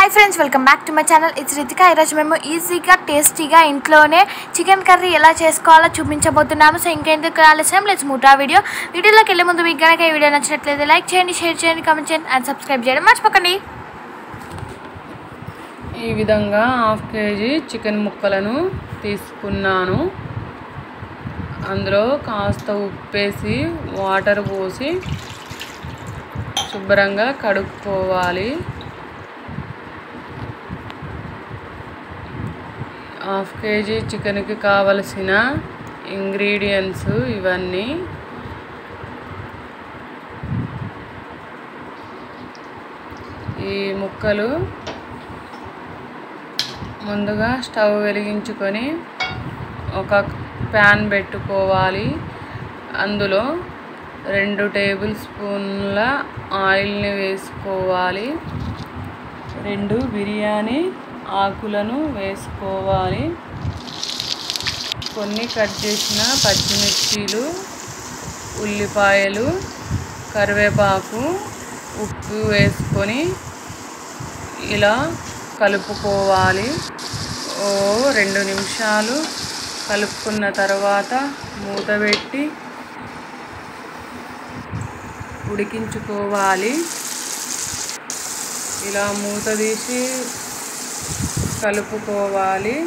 hi friends welcome back to my channel it's Ritika ఈరోజు మేము ఈజీగా టేస్టీగా ఇంట్లోనే చికెన్ కర్రీ ఎలా చేసుకోవాలో చూపించబోతున్నాము సో ఇంకెందుకు ఆలస్యం లెట్స్ మూటా వీడియో వీడియోలోకి వెళ్ళే ముందు మీకు కనుక ఈ వీడియో నచ్చినట్లయితే లైక్ చేయండి షేర్ చేయండి కామెంట్ చేయండి అండ్ సబ్స్క్రైబ్ చేయడం మర్చిపోకండి ఈ విధంగా హాఫ్ కేజీ చికెన్ ముక్కలను తీసుకున్నాను అందులో కాస్త ఉప్పేసి వాటర్ పోసి శుభ్రంగా కడుక్కోవాలి హాఫ్ కేజీ చికెన్కి కావలసిన ఇంగ్రీడియంట్స్ ఇవన్నీ ఈ ముక్కలు ముందుగా స్టవ్ వెలిగించుకొని ఒక ప్యాన్ పెట్టుకోవాలి అందులో రెండు టేబుల్ స్పూన్ల ఆయిల్ని వేసుకోవాలి రెండు బిర్యానీ ఆకులను వేసుకోవాలి కొన్ని కట్ చేసిన పచ్చిమిర్చీలు ఉల్లిపాయలు కరివేపాకు ఉప్పు వేసుకొని ఇలా కలుపుకోవాలి ఓ రెండు నిమిషాలు కలుపుకున్న తర్వాత మూత పెట్టి ఉడికించుకోవాలి ఇలా మూత తీసి కలుపుకోవాలి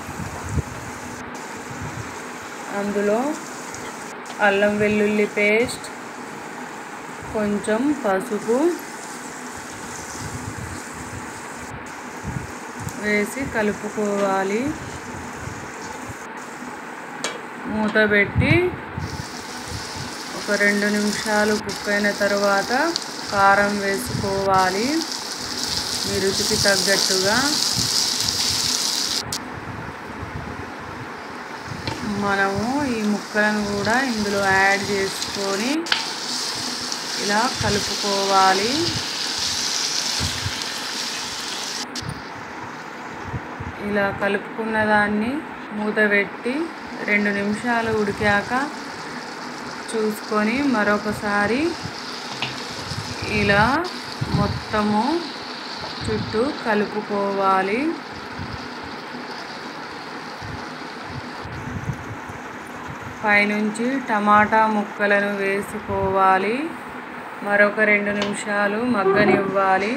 అందులో అల్లం వెల్లుల్లి పేస్ట్ కొంచెం పసుపు వేసి కలుపుకోవాలి మూత పెట్టి ఒక రెండు నిమిషాలు కుక్ అయిన తర్వాత కారం వేసుకోవాలి మీ రుచికి తగ్గట్టుగా మనము ఈ ముక్కలను కూడా ఇందులో యాడ్ చేసుకొని ఇలా కలుపుకోవాలి ఇలా కలుపుకున్న దాన్ని మూత పెట్టి రెండు నిమిషాలు ఉడికాక చూసుకొని మరొకసారి ఇలా మొత్తము చుట్టూ కలుపుకోవాలి పైనుంచి టమాటా ముక్కలను వేసుకోవాలి మరొక రెండు నిమిషాలు మగ్గనివ్వాలి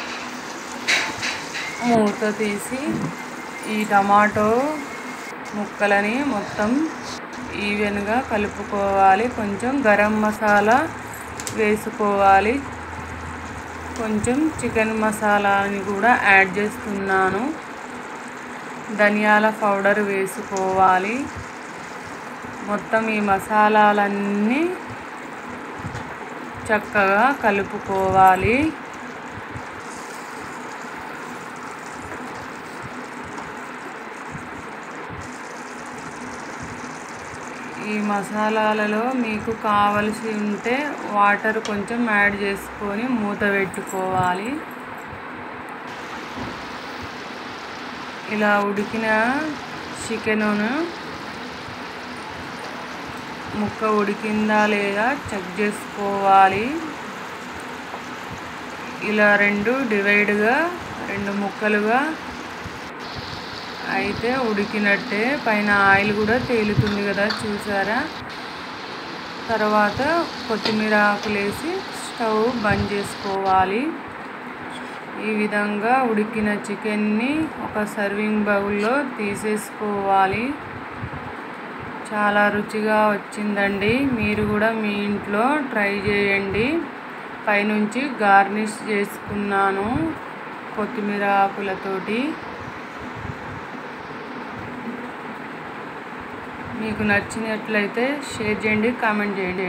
మూత తీసి ఈ టమాటో ముక్కలని మొత్తం ఈవెన్గా కలుపుకోవాలి కొంచెం గరం మసాలా వేసుకోవాలి కొంచెం చికెన్ మసాలాని కూడా యాడ్ చేస్తున్నాను ధనియాల పౌడర్ వేసుకోవాలి మొత్తం ఈ మసాలాలన్నీ చక్కగా కలుపుకోవాలి ఈ మసాలాలలో మీకు కావలసి ఉంటే వాటర్ కొంచెం యాడ్ చేసుకొని మూత పెట్టుకోవాలి ఇలా ఉడికిన చికెనును ముక్క ఉడికిందా లేదా చెక్ చేసుకోవాలి ఇలా రెండు డివైడ్గా రెండు ముక్కలుగా అయితే ఉడికినట్టే పైన ఆయిల్ కూడా తేలుతుంది కదా చూసారా తర్వాత కొత్తిమీర ఆకులు వేసి స్టవ్ బంద్ చేసుకోవాలి ఈ విధంగా ఉడికిన చికెన్ని ఒక సర్వింగ్ బౌల్లో తీసేసుకోవాలి చాలా రుచిగా వచ్చిందండి మీరు కూడా మీ ఇంట్లో ట్రై చేయండి పైనుంచి గార్నిష్ చేసుకున్నాను కొత్తిమీర ఆకులతోటి మీకు నచ్చినట్లయితే షేర్ చేయండి కామెంట్ చేయండి